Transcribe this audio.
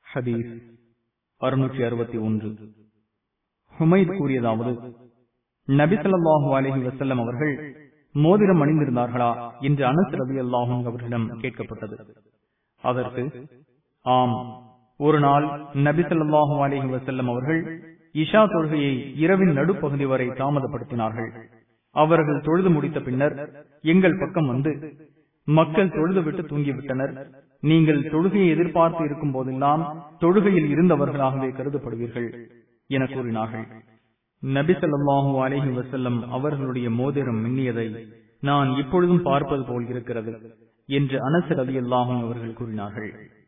ஹதீஸ் அறுநூற்றி அறுபத்தி ஒன்று ஹுமைத் கூறியதாவது நபிசல்லாஹு அலஹி வசல்லம் அவர்கள் மோதிரம் அணிந்திருந்தார்களா என்று அனஸ் ரவி அல்லாஹும் அவர்களிடம் கேட்கப்பட்டது அதற்கு ஆம் ஒரு நாள் நபிசல்லாஹு அலஹி வசல்லம் அவர்கள் இஷா தொழுகையை இரவின் நடுப்பகுதி வரை தாமதப்படுத்தினார்கள் அவர்கள் தொழுது முடித்த பின்னர் எங்கள் பக்கம் வந்து மக்கள் தொழுதுவிட்டு தூங்கிவிட்டனர் நீங்கள் தொழுகையை எதிர்பார்த்து இருக்கும் போதெல்லாம் தொழுகையில் இருந்தவர்களாகவே கருதப்படுவீர்கள் என கூறினார்கள் நபி சொல்லாஹு அலஹி வசல்லம் அவர்களுடைய மோதிரம் மின்னியதை நான் இப்பொழுதும் பார்ப்பது போல் இருக்கிறது என்று அனசர் அலி அல்லாஹும் அவர்கள் கூறினார்கள்